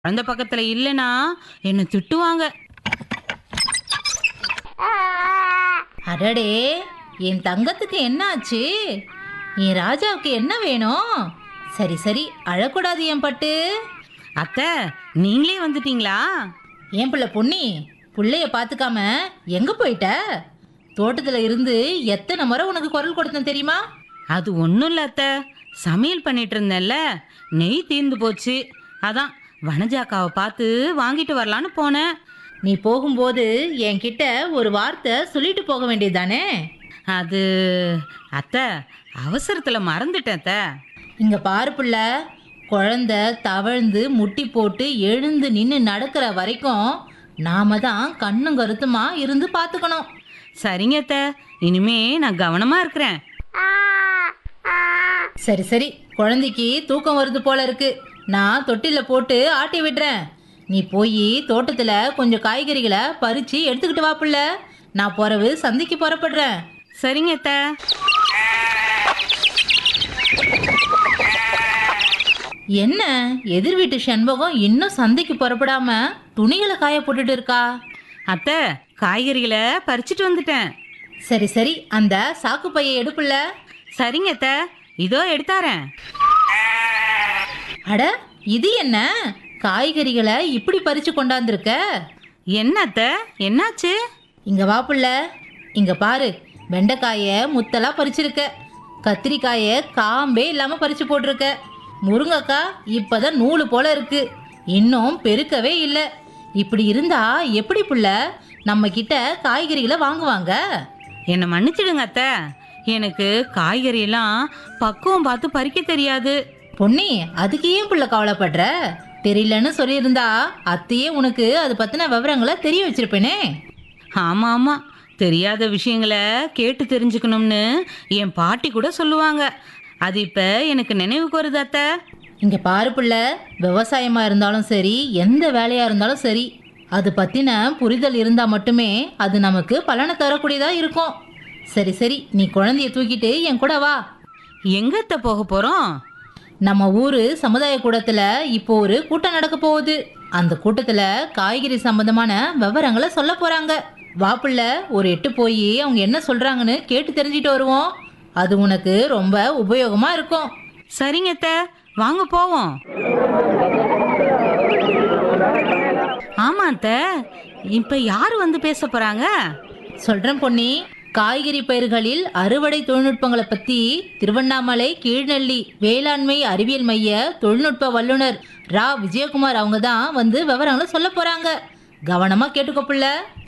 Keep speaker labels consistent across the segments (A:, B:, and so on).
A: குழந்தை பக்கத்துல இல்லைன்னா என்ன திட்டுவாங்க
B: அடடே என் தங்கத்துக்கு என்ன ஆச்சு என் ராஜாவுக்கு என்ன வேணும் சரி சரி அழக்கூடாது என் பட்டு
A: அத்தை நீங்களே வந்துட்டீங்களா
B: ஏன் பிள்ளை பொன்னி புள்ளைய பார்த்துக்காம எங்க போயிட்ட தோட்டத்துல இருந்து எத்தனை முறை உனக்கு குரல் கொடுத்தேன் தெரியுமா
A: அது ஒன்றும் இல்லை அத்தை சமையல் பண்ணிட்டு இருந்தேன்ல நெய் தீர்ந்து போச்சு அதான் வனஜாக்காவை பார்த்து வாங்கிட்டு வரலான்னு போனேன்
B: நீ போகும்போது என்கிட்ட ஒரு வார்த்தை சொல்லிட்டு போக வேண்டியதுதானே
A: அது அத்தை அவசரத்தில் மறந்துட்டேன் அத்தை
B: இங்க பாரு புள்ள குழந்தை தவழ்ந்து முட்டி போட்டு எழுந்து நின்று நடக்கிற வரைக்கும் நாம தான் கண்ணும் கருத்துமா இருந்து பார்த்துக்கணும்
A: சரிங்க அத்தை இனிமே நான் கவனமாக இருக்கிறேன்
B: சரி சரி குழந்தைக்கு தூக்கம் வருது போல இருக்கு நான் தொட்டில போட்டு ஆட்டி விடுறேன் நீ போய் தோட்டத்துல கொஞ்சம் காய்கறிகளை பறிச்சு எடுத்துக்கிட்டு வா புள்ள நான் பிறவு சந்தைக்கு புறப்படுறேன்
A: சரிங்க அத்தை
B: என்ன எதிர் வீட்டு செண்பகம் இன்னும் சந்தைக்கு புறப்படாம துணிகளை காய போட்டுட்டு இருக்கா
A: அத்தை காய்கறிகளை பறிச்சிட்டு வந்துட்டேன்
B: சரி சரி அந்த சாக்கு பையை எடுப்புல
A: சரிங்க அத்தை இதோ எடுத்தாரேன்
B: அட இது என்ன காய்கறிகளை இப்படி பறிச்சு கொண்டாந்துருக்க
A: என்ன அத்தை என்னாச்சு
B: இங்க வா புள்ள இங்க பாரு வெண்டைக்காய முத்தலா பறிச்சிருக்க கத்திரிக்காய காம்பே இல்லாம பறிச்சு போட்டிருக்க முருங்கைக்காய் இப்பதான் நூலு போல இருக்கு இன்னும் பெருக்கவே இல்லை இப்படி இருந்தா எப்படி புள்ள நம்ம கிட்ட காய்கறிகளை வாங்குவாங்க
A: என்னை மன்னிச்சிடுங்க அத்தை எனக்கு காய்கறி எல்லாம் பக்குவம் பார்த்து பறிக்க தெரியாது
B: பொன்னி அதுக்கு ஏன் புள்ள கவலைப்படுற தெரியலன்னு சொல்லியிருந்தா அத்தையே உனக்கு அது பத்தின விவரங்களை தெரிய வச்சிருப்பேனே
A: ஆமா ஆமா தெரியாத விஷயங்களை கேட்டு தெரிஞ்சுக்கணும்னு என் பாட்டி கூட சொல்லுவாங்க அது இப்ப எனக்கு நினைவுக்கு வருது அத்தை
B: இங்க பாரு புள்ள விவசாயமா இருந்தாலும் சரி எந்த வேலையா இருந்தாலும் சரி அது பத்தின புரிதல் இருந்தா மட்டுமே அது நமக்கு பலனை தரக்கூடியதா இருக்கும் சரி சரி நீ குழந்தைய தூக்கிட்டு என் கூட வா
A: எங்க அத்தை போக போறோம்
B: நம்ம ஊரு சமுதாய கூடத்துல இப்போ ஒரு கூட்டம் நடக்க போகுது அந்த கூட்டத்துல காய்கறி சம்பந்தமான விவரங்களை சொல்ல போறாங்க வா புள்ள ஒரு எட்டு போய் அவங்க என்ன சொல்றாங்கன்னு கேட்டு தெரிஞ்சிட்டு வருவோம் அது உனக்கு ரொம்ப உபயோகமா இருக்கும்
A: சரிங்க அத்தை வாங்க போவோம் ஆமா அத்தை இப்ப யாரு வந்து பேச போறாங்க
B: சொல்றேன் பொன்னி காய்கறி பயிர்களில் அறுவடை தொழில்நுட்பங்களை பத்தி திருவண்ணாமலை கீழ்நெல்லி வேளாண்மை அறிவியல் மைய தொழில்நுட்ப வல்லுனர் ரா விஜயகுமார் அவங்க தான் வந்து விவரங்களை சொல்ல போறாங்க கவனமா கேட்டுக்கோ புள்ள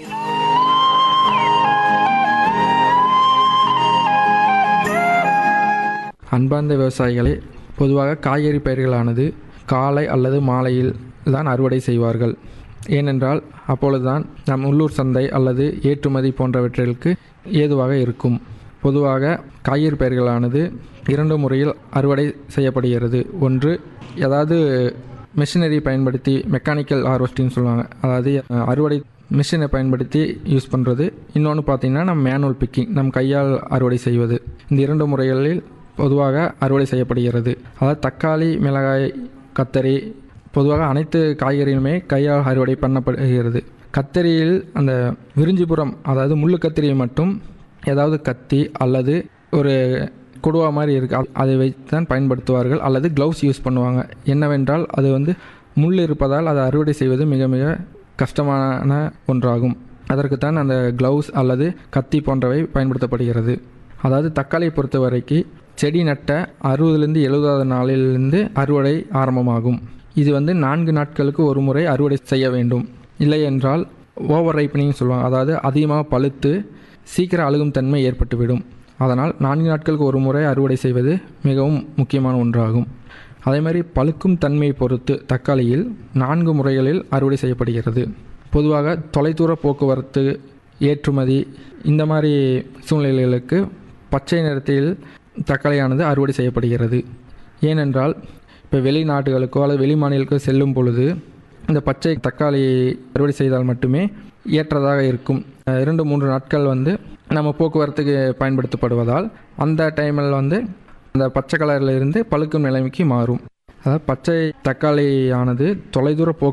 C: அன்பார்ந்த விவசாயிகளே பொதுவாக காய்கறி பயிர்களானது காலை அல்லது மாலையில் தான் அறுவடை செய்வார்கள் ஏனென்றால் அப்பொழுதுதான் நம் உள்ளூர் சந்தை அல்லது ஏற்றுமதி போன்றவற்றிற்கு ஏதுவாக இருக்கும் பொதுவாக காய்கறி பயிர்களானது இரண்டு முறையில் அறுவடை செய்யப்படுகிறது ஒன்று ஏதாவது மிஷினரி பயன்படுத்தி மெக்கானிக்கல் ஹார்வெஸ்டிங் சொல்லுவாங்க அதாவது அஹ், அறுவடை மிஷினை பயன்படுத்தி யூஸ் பண்ணுறது இன்னொன்று பார்த்தீங்கன்னா நம்ம மேனுவல் பிக்கிங் நம் கையால் அறுவடை செய்வது இந்த இரண்டு முறைகளில் பொதுவாக அறுவடை செய்யப்படுகிறது அதாவது தக்காளி மிளகாய் கத்தரி பொதுவாக அனைத்து காய்கறிகளுமே கையால் அறுவடை பண்ணப்படுகிறது கத்தரியில் அந்த விரிஞ்சிபுறம் அதாவது முள்ளு கத்திரியை மட்டும் ஏதாவது கத்தி அல்லது ஒரு கொடுவா மாதிரி இருக்குது அது- அதை வைத்து தான் பயன்படுத்துவார்கள் அல்லது க்ளவுஸ் யூஸ் பண்ணுவாங்க என்னவென்றால் அது வந்து முள் இருப்பதால் அதை அறுவடை செய்வது மிக மிக கஷ்டமான ஒன்றாகும் அதற்குத்தான் அந்த க்ளவுஸ் அல்லது கத்தி போன்றவை பயன்படுத்தப்படுகிறது அதாவது தக்காளியை பொறுத்த வரைக்கும் செடி நட்ட அறுபதுலேருந்து எழுபதாவது நாளிலிருந்து அறுவடை ஆரம்பமாகும் இது வந்து நான்கு நாட்களுக்கு ஒரு முறை அறுவடை செய்ய வேண்டும் இல்லை என்றால் ஓவர் ரைப்பனிங் சொல்லுவாங்க அதாவது அதிகமாக பழுத்து சீக்கிரம் அழுகும் தன்மை ஏற்பட்டுவிடும் அதனால் நான்கு நாட்களுக்கு ஒரு முறை அறுவடை செய்வது மிகவும் முக்கியமான ஒன்றாகும் அதே மாதிரி பழுக்கும் தன்மையை பொறுத்து தக்காளியில் நான்கு முறைகளில் அறுவடை செய்யப்படுகிறது பொதுவாக தொலைதூர போக்குவரத்து ஏற்றுமதி இந்த மாதிரி சூழ்நிலைகளுக்கு பச்சை நிறத்தில் தக்காளியானது அறுவடை செய்யப்படுகிறது ஏனென்றால் இப்போ வெளிநாடுகளுக்கோ அல்லது வெளி மாநிலங்களுக்கோ செல்லும் பொழுது இந்த பச்சை தக்காளி அறுவடை செய்தால் மட்டுமே ஏற்றதாக இருக்கும் அஹ் இரண்டு மூன்று நாட்கள் வந்து நம்ம போக்குவரத்துக்கு பயன்படுத்தப்படுவதால் அந்த டைமில் வந்து அந்த பச்சை கலரில் இருந்து பழுக்கும் நிலைமைக்கு மாறும் அதாவது பச்சை தக்காளி ஆனது தொலைதூர போக்கு